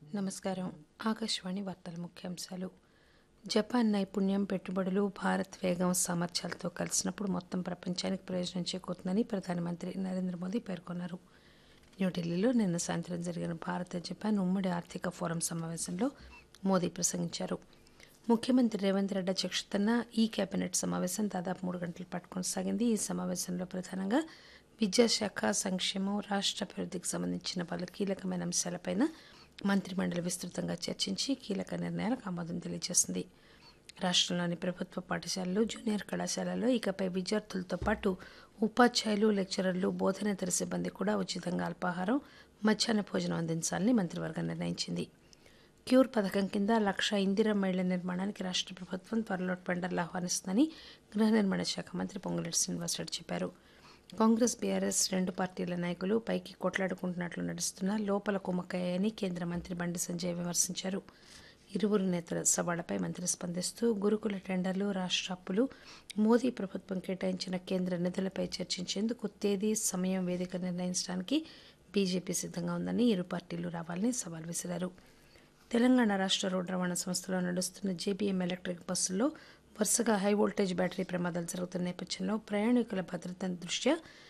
నమస్కారం ఆకాశవాణి వార్తల ముఖ్యాంశాలు జపాన్ నైపుణ్యం పెట్టుబడులు భారత్ వేగం సామర్థ్యాలతో కలిసినప్పుడు మొత్తం ప్రపంచానికి ప్రయోజనం చేకూరుతుందని ప్రధానమంత్రి నరేంద్ర మోదీ పేర్కొన్నారు న్యూఢిల్లీలో నిన్న సాయంత్రం జరిగిన భారత జపాన్ ఉమ్మడి ఆర్థిక ఫోరం సమావేశంలో మోదీ ప్రసంగించారు ముఖ్యమంత్రి రేవంత్ రెడ్డి అధ్యక్షతన ఈ కేబినెట్ సమావేశం దాదాపు మూడు గంటల పాటు కొనసాగింది ఈ సమావేశంలో ప్రధానంగా విద్యాశాఖ సంక్షేమం రాష్ట్ర అభివృద్ధికి సంబంధించిన పలు కీలకమైన అంశాలపైన మంత్రిమండలి విస్తృతంగా చర్చించి కీలక నిర్ణయాలకు ఆమోదం తెలియజేసింది రాష్ట్రంలోని ప్రభుత్వ పాఠశాలలు జూనియర్ కళాశాలల్లో ఇకపై విద్యార్థులతో పాటు ఉపాధ్యాయులు లెక్చరర్లు బోధనేతర సిబ్బంది కూడా ఉచితంగా అల్పాహారం మధ్యాహ్న భోజనం అందించాలని మంత్రివర్గం నిర్ణయించింది క్యూర్ పథకం కింద లక్ష ఇందిరా మైళ్ల నిర్మాణానికి రాష్ట్ర ప్రభుత్వం త్వరలో టెండర్లు ఆహ్వానిస్తుందని గృహ నిర్మాణ శాఖ మంత్రి పొంగులేటి శ్రీనివాసరెడ్డి చెప్పారు కాంగ్రెస్ బీఆర్ఎస్ రెండు పార్టీల నాయకులు పైకి కొట్లాడుకుంటున్నట్లు నడుస్తున్నా లోపల కుమ్మక్కయ్యాయని కేంద్ర మంత్రి బండి సంజయ్ విమర్శించారు ఇరువురు నేతల సవాళ్లపై మంత్రి స్పందిస్తూ గురుకుల టెండర్లు రాష్ట్ర అప్పులు మోదీ ప్రభుత్వం కేటాయించిన కేంద్ర నిధులపై చర్చించేందుకు తేదీ సమయం వేదిక నిర్ణయించడానికి బీజేపీ సిద్ధంగా ఉందని ఇరు పార్టీలు రావాలని సవాల్ విసిరారు తెలంగాణ రాష్ట్ర రోడ్డు రవాణా సంస్థలో నడుస్తున్న జేబీఎం ఎలక్ట్రిక్ బస్సుల్లో వరుసగా హై వోల్టేజ్ బ్యాటరీ ప్రమాదాలు జరుగుతున్న నేపథ్యంలో ప్రయాణికుల భద్రత దృష్ట్యా